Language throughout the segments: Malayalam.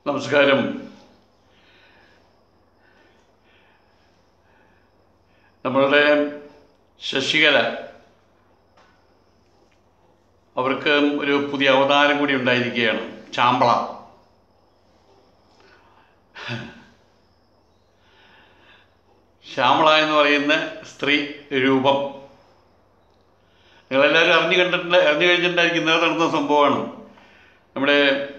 നമസ്കാരം നമ്മളുടെ ശശികല അവർക്ക് ഒരു പുതിയ അവതാരം കൂടി ഉണ്ടായിരിക്കുകയാണ് ചാമ്പള ശ്യാമള എന്ന് പറയുന്ന സ്ത്രീ രൂപം നിങ്ങളെല്ലാവരും അറിഞ്ഞു കണ്ടിട്ടുണ്ട് അറിഞ്ഞു കഴിഞ്ഞിട്ടുണ്ടായിരിക്കും ഇന്നലെ നടന്ന സംഭവമാണ് നമ്മുടെ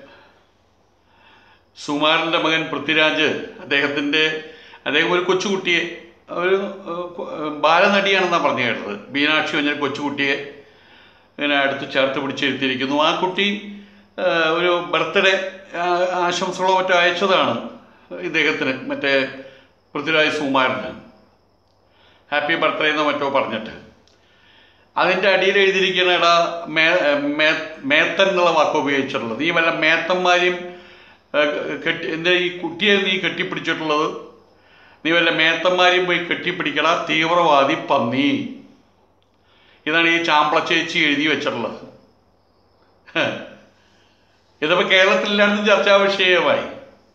സുമാറിൻ്റെ മകൻ പൃഥ്വിരാജ് അദ്ദേഹത്തിൻ്റെ അദ്ദേഹം ഒരു കൊച്ചുകുട്ടിയെ ഒരു ഏഹ്, ബാലനടിയാണെന്നാണ് പറഞ്ഞു കേട്ടത് മീനാക്ഷി പറഞ്ഞ കൊച്ചുകുട്ടിയെ ഇങ്ങനെ അടുത്ത് ചേർത്ത് പിടിച്ചിരുത്തിയിരിക്കുന്നു ആ കുട്ടി ഏഹ്, ഒരു ബർത്ത്ഡേ ആശംസകളോ മറ്റോ അയച്ചതാണ് ഇദ്ദേഹത്തിന് മറ്റേ പൃഥ്വിരാജ് സുകുമാരന് ഹാപ്പി ബർത്ത്ഡേ എന്നോ മറ്റോ പറഞ്ഞിട്ട് അതിൻ്റെ അടിയിൽ എഴുതിയിരിക്കുന്ന എടാ മേ മേ- മേത്തൻ എന്നുള്ള വാക്ക് ഉപയോഗിച്ചിട്ടുള്ളത് നീ വല്ല മേത്തന്മാരെയും ഏഹ്, കെട്ടി എൻ്റെ ഈ കുട്ടിയെ നീ കെട്ടിപ്പിടിച്ചിട്ടുള്ളത് നീ വല്ല മേത്തന്മാരെയും പോയി കെട്ടിപ്പിടിക്കട തീവ്രവാദി പന്നി ഇതാണ് ഈ ചാമ്പള ചേച്ചി എഴുതി വെച്ചിട്ടുള്ളത് ഹ്. ഇതിപ്പോൾ കേരളത്തിലെല്ലായിടത്തും ചർച്ചാ വിഷയമായി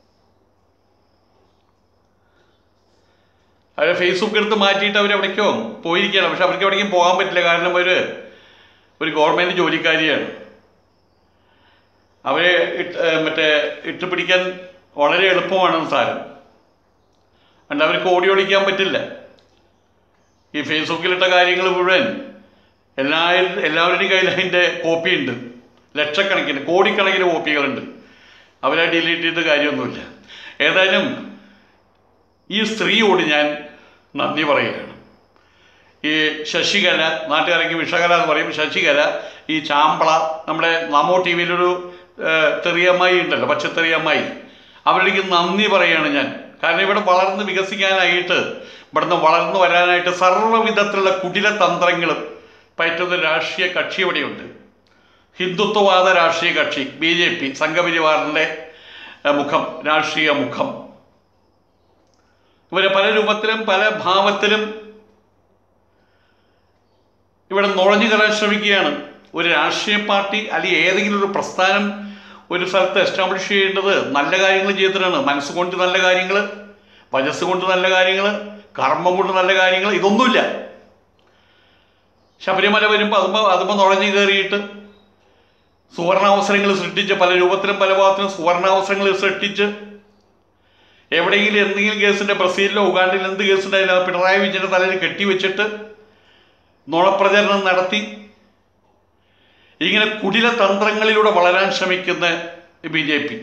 അവർ ഫേസ്ബുക്ക് എടുത്ത് മാറ്റിയിട്ട് അവർ എവിടേക്കോ പോയിരിക്കുകയാണ് പക്ഷെ അവർക്ക് എവിടേക്കും പോകാൻ പറ്റില്ല കാരണം അവർ ഒരു ഗവൺമെൻറ് ജോലിക്കാരിയാണ് അവരെ ഇട്ട് ഏഹ് മറ്റേ ഇട്ട് പിടിക്കാൻ വളരെ എളുപ്പമാണ് സാരം അതുകൊണ്ട് അവർക്ക് ഓടി ഒളിക്കാൻ പറ്റില്ല ഈ ഫേസ്ബുക്കിലിട്ട കാര്യങ്ങൾ മുഴുവൻ എല്ലാവരും എല്ലാവരുടെയും കയ്യിൽ അതിൻ്റെ കോപ്പിയുണ്ട് ലക്ഷക്കണക്കിന് കോടിക്കണക്കിന് കോപ്പികളുണ്ട് അവരെ ഡിലീറ്റ് ചെയ്ത കാര്യമൊന്നുമില്ല ഏതായാലും ഈ സ്ത്രീയോട് ഞാൻ നന്ദി പറയുകയാണ് ഈ ശശികല നാട്ടുകാരേക്ക് വിഷകല എന്ന് പറയും ശശികല ഈ ചാമ്പള നമ്മുടെ നമോ ടി വിയിലൊരു തെറിയമ്മായി ഉണ്ടല്ലോ പച്ചത്തെറിയമ്മായി അവരുടെ നന്ദി പറയുകയാണ് ഞാൻ കാരണം ഇവിടെ വളർന്ന് വികസിക്കാനായിട്ട് ഇവിടുന്ന് വളർന്നു വരാനായിട്ട് സർവ്വവിധത്തിലുള്ള കുടില തന്ത്രങ്ങളും പയറ്റുന്ന രാഷ്ട്രീയ കക്ഷി ഇവിടെയുണ്ട് ഹിന്ദുത്വവാദ രാഷ്ട്രീയ കക്ഷി ബി ജെ പി സംഘപരിവാറിൻ്റെ ഏഹ്, മുഖം രാഷ്ട്രീയ മുഖം ഇവരെ പല രൂപത്തിലും പല ഭാവത്തിലും ഇവിടെ നുഴഞ്ഞു കയറാൻ ശ്രമിക്കുകയാണ് ഒരു രാഷ്ട്രീയ പാർട്ടി അല്ലെങ്കിൽ ഏതെങ്കിലും ഒരു പ്രസ്ഥാനം ഒരു സ്ഥലത്ത് എസ്റ്റാബ്ലിഷ് ചെയ്യേണ്ടത് നല്ല കാര്യങ്ങൾ ചെയ്തിട്ടാണ് മനസ്സുകൊണ്ട് നല്ല കാര്യങ്ങൾ വജസ് കൊണ്ട് നല്ല കാര്യങ്ങൾ കർമ്മം കൊണ്ട് നല്ല കാര്യങ്ങൾ ഇതൊന്നുമില്ല ശബരിമല വരുമ്പോൾ അതുമ്പോൾ അതുമ്പോൾ നുഴഞ്ഞു കയറിയിട്ട് സുവർണാവസരങ്ങൾ സൃഷ്ടിച്ച് പല രൂപത്തിലും പല ഭാഗത്തിലും സുവർണാവസരങ്ങൾ സൃഷ്ടിച്ച് എവിടെയെങ്കിലും എന്തെങ്കിലും കേസിൻ്റെ ബ്രസീലിലോ ഉഗാണ്ടയിൽ എന്ത് കേസുണ്ടായാലും ആ പിണറായി വിജയൻ്റെ തലയിൽ കെട്ടിവെച്ചിട്ട് നുണപ്രചരണം നടത്തി ഇങ്ങനെ കുടില തന്ത്രങ്ങളിലൂടെ വളരാൻ ശ്രമിക്കുന്ന ബി ജെ പി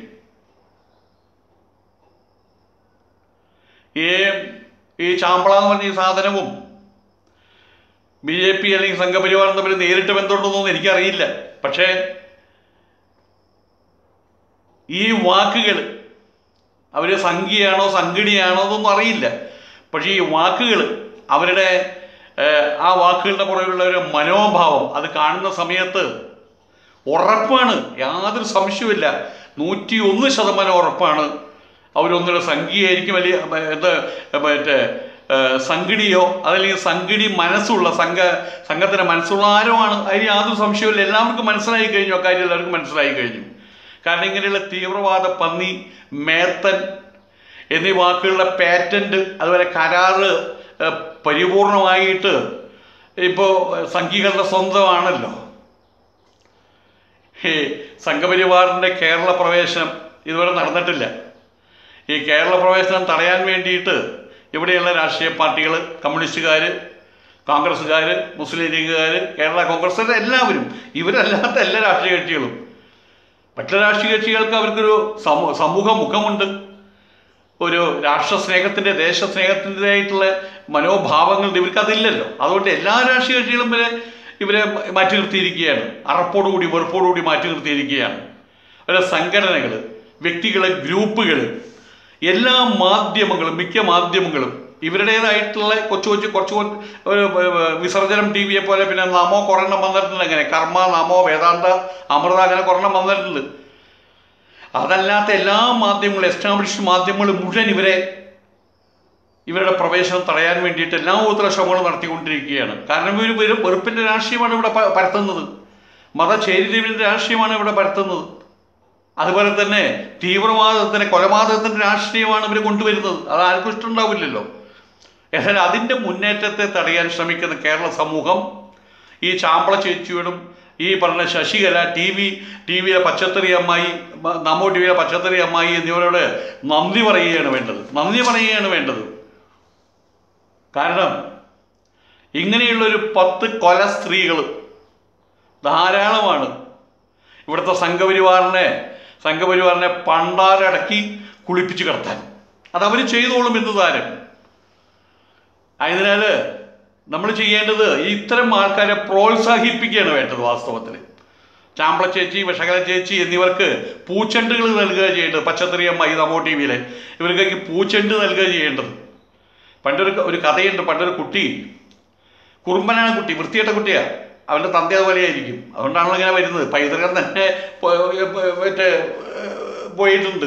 ഈ ഈ ചാമ്പള എന്ന് പറഞ്ഞ ഈ സാധനവും ബി ജെ പി അല്ലെങ്കിൽ സംഘപരിവാറും തമ്മിൽ നേരിട്ട് ബന്ധമുണ്ടെന്നൊന്നും എനിക്കറിയില്ല പക്ഷേ ഈ വാക്കുകൾ അവർ സംഖ്യയാണോ സംഘടിയാണോ എന്നൊന്നും അറിയില്ല പക്ഷേ ഈ വാക്കുകൾ അവരുടെ ഏഹ്, ആ വാക്കുകളുടെ പുറകിലുള്ള ഒരു മനോഭാവം അത് കാണുന്ന സമയത്ത് ഉറപ്പാണ് യാതൊരു സംശയവുമില്ല നൂറ്റി ഒന്ന് ശതമാനം ഉറപ്പാണ് അവരൊന്നൊരു സംഖ്യയായിരിക്കും വലിയ എന്ത് മറ്റേ ഏഹ്, സംഘടിയോ അതല്ലെങ്കിൽ സംഘടി മനസ്സുള്ള സംഘ സംഘത്തിൻ്റെ മനസ്സുള്ള ആരോ ആണ് അതിന് യാതൊരു സംശയവുമില്ല എല്ലാവർക്കും മനസ്സിലായി കഴിഞ്ഞു അക്കാര്യം എല്ലാവർക്കും മനസ്സിലായി കഴിഞ്ഞു കാരണം ഇങ്ങനെയുള്ള തീവ്രവാദ പന്നി മേത്തൻ എന്നീ വാക്കുകളുടെ പാറ്റന്റ് അതുപോലെ കരാറ് ഏഹ്, പരിപൂർണമായിട്ട് ഇപ്പോൾ സംഘികളുടെ സ്വന്തമാണല്ലോ ഈ സംഘപരിവാറിൻ്റെ കേരള പ്രവേശനം ഇതുവരെ നടന്നിട്ടില്ല ഈ കേരള പ്രവേശനം തടയാൻ വേണ്ടിയിട്ട് ഇവിടെയുള്ള രാഷ്ട്രീയ പാർട്ടികൾ കമ്മ്യൂണിസ്റ്റുകാർ കോൺഗ്രസ്സുകാർ മുസ്ലിം ലീഗുകാർ കേരള കോൺഗ്രസ് എല്ലാവരും ഇവരല്ലാത്ത എല്ലാ രാഷ്ട്രീയ കക്ഷികളും മറ്റു രാഷ്ട്രീയ കക്ഷികൾക്ക് അവർക്കൊരു സമൂ സമൂഹ മുഖമുണ്ട് ഒരു രാഷ്ട്രസ്നേഹത്തിൻ്റെ ദേശസ്നേഹത്തിൻ്റെതായിട്ടുള്ള മനോഭാവങ്ങൾ ഇവർക്ക് അതില്ലല്ലോ അതുകൊണ്ട് എല്ലാ രാഷ്ട്രീയ കക്ഷികളും ഇവരെ ഇവരെ മാറ്റി നിർത്തിയിരിക്കുകയാണ് അറപ്പോടുകൂടി വെറുപ്പോടുകൂടി മാറ്റി നിർത്തിയിരിക്കുകയാണ് അവരുടെ സംഘടനകൾ വ്യക്തികളെ ഗ്രൂപ്പുകൾ എല്ലാ മാധ്യമങ്ങളും മിക്ക മാധ്യമങ്ങളും ഇവരുടേതായിട്ടുള്ള കൊച്ചു കൊച്ചു കുറച്ച് കൊ- ഒരു ഏർ, വിസർജനം ടി വിയെ പോലെ പിന്നെ നമോ കൊറോണം വന്നിട്ടുണ്ട് അങ്ങനെ കർമ്മ നമോ വേദാന്ത അമൃത അങ്ങനെ കൊറോണം വന്നിട്ടുണ്ട് അതല്ലാത്ത എല്ലാ മാധ്യമങ്ങളും എസ്റ്റാബ്ലിഷ്ഡ് മാധ്യമങ്ങൾ മുഴുവൻ ഇവരെ ഇവരുടെ പ്രവേശനം തടയാൻ വേണ്ടിയിട്ട് എല്ലാ ഉത്തര ശ്രമങ്ങളും നടത്തിക്കൊണ്ടിരിക്കുകയാണ് കാരണം ഇവർ വെറും വെറുപ്പിൻ്റെ രാഷ്ട്രീയമാണ് ഇവിടെ പ- പരത്തുന്നത് മതചൈതന്യത്തിൻ്റെ രാഷ്ട്രീയമാണ് ഇവിടെ പരത്തുന്നത് അതുപോലെ തന്നെ തീവ്രവാദത്തിന് കൊലപാതകത്തിൻ്റെ രാഷ്ട്രീയമാണ് ഇവർ കൊണ്ടുവരുന്നത് അത് ആർക്കും ഇഷ്ടമുണ്ടാവില്ലല്ലോ എന്നാൽ അതിൻ്റെ മുന്നേറ്റത്തെ തടയാൻ ശ്രമിക്കുന്ന കേരള സമൂഹം ഈ ചാമ്പള ചേച്ചിയോടും ഈ പറഞ്ഞ ശശികല ടി വി ടി വിയിലെ പച്ചത്തറി അമ്മായി മ- നമ്മോ ടി വിയിലെ പച്ചത്തറി അമ്മായി എന്നിവരോട് നന്ദി പറയുകയാണ് വേണ്ടത് നന്ദി പറയുകയാണ് വേണ്ടത് കാരണം ഇങ്ങനെയുള്ളൊരു പത്ത് കൊല സ്ത്രീകൾ ധാരാളമാണ് ഇവിടുത്തെ സംഘപരിവാറിനെ സംഘപരിവാറിനെ പണ്ടാരടക്കി കുളിപ്പിച്ച് കിടത്താൻ അത് അവർ ചെയ്തോളും എന്ന് താരം അതിനാൽ നമ്മൾ ചെയ്യേണ്ടത് ഇത്തരം ആൾക്കാരെ പ്രോത്സാഹിപ്പിക്കുകയാണ് വേണ്ടത് വാസ്തവത്തിൽ ചാമ്പള ചേച്ചി വിഷകല ചേച്ചി എന്നിവർക്ക് പൂച്ചെണ്ടുകൾ നൽകുക ചെയ്യേണ്ടത് പച്ചത്തറി അമ്മ ഈ നമോ ടി വിയിലെ ഇവർക്കൊക്കെ പൂച്ചെണ്ട് നൽകുക ചെയ്യേണ്ടത് പണ്ടൊരു ഒരു കഥയുണ്ട് പണ്ടൊരു കുട്ടി കുറുമ്പനാണ് കുട്ടി വൃത്തികെട്ട കുട്ടിയാ അവൻ്റെ തന്ത അതുപോലെയായിരിക്കും അതുകൊണ്ടാണല്ലോ ഇങ്ങനെ വരുന്നത് പൈതൃകം തന്നെ പോ- പോ- മറ്റേ ഏഹ്, പോയിട്ടുണ്ട്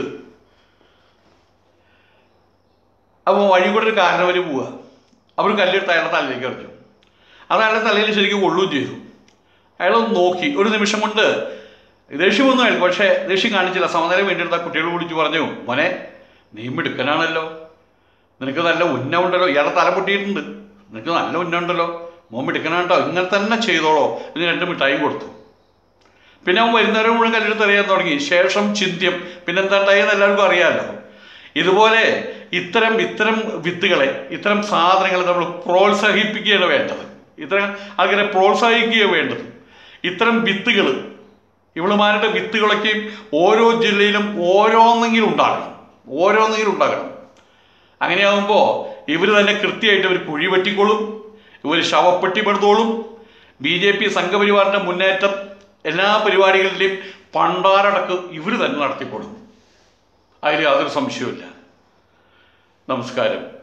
അപ്പോൾ വഴി കൂടെ ഒരു കാരണവർ പോവുക അവർ കല്ലെടുത്ത് അയാളുടെ തലയിലേക്ക് എറിഞ്ഞു അത് അയാളുടെ തലയിൽ ശരിക്കും കൊള്ളുകയും ചെയ്തു അയാളൊന്ന് നോക്കി ഒരു നിമിഷം കൊണ്ട് ദേഷ്യമൊന്നും അയാൾക്ക് പക്ഷേ ദേഷ്യം കാണിച്ചില്ല സമനില വേണ്ടിയെടുത്ത കുട്ടികൾ വിളിച്ച് പറഞ്ഞു മോനെ നീ മിടുക്കനാണല്ലോ നിനക്ക് നല്ല ഉന്നമുണ്ടല്ലോ ഇയാളെ തല പൊട്ടിയിട്ടുണ്ട് നിനക്ക് നല്ല ഉന്നമുണ്ടല്ലോ മോൻ മിടുക്കനാട്ടോ ഇങ്ങനെ തന്നെ ചെയ്തോളോ എന്ന് രണ്ട് മിഠായും കൊടുത്തു പിന്നെ അവൻ വരുന്നവരെ മുഴുവൻ കല്ലെടുത്ത് അറിയാൻ തുടങ്ങി ശേഷം ചിന്ത്യം പിന്നെന്താ ഉണ്ടായെന്ന് എല്ലാവർക്കും അറിയാമല്ലോ ഇതുപോലെ ഇത്തരം ഇത്തരം വിത്തുകളെ ഇത്തരം സാധനങ്ങളെ നമ്മൾ പ്രോത്സാഹിപ്പിക്കുകയാണ് വേണ്ടത് ഇത്തരം ആൾക്കാരെ പ്രോത്സാഹിക്കുകയാണ് വേണ്ടത് ഇത്തരം വിത്തുകൾ ഇവളുമാരുടെ വിത്തുകളൊക്കെയും ഓരോ ജില്ലയിലും ഓരോന്നെങ്കിലും ഉണ്ടാകണം ഓരോന്നെങ്കിലും ഉണ്ടാകണം അങ്ങനെയാകുമ്പോൾ ഇവർ തന്നെ കൃത്യമായിട്ട് ഇവർ കുഴി വെട്ടിക്കോളും ഇവർ ശവപ്പെട്ടി പെടുത്തോളും ബി ജെ പി സംഘപരിവാറിൻ്റെ മുന്നേറ്റം എല്ലാ പരിപാടികളിലെയും പണ്ടാരടക്ക് ഇവർ തന്നെ നടത്തിക്കൊടുക്കും അതിൽ യാതൊരു സംശയവുമില്ല നമസ്കാരം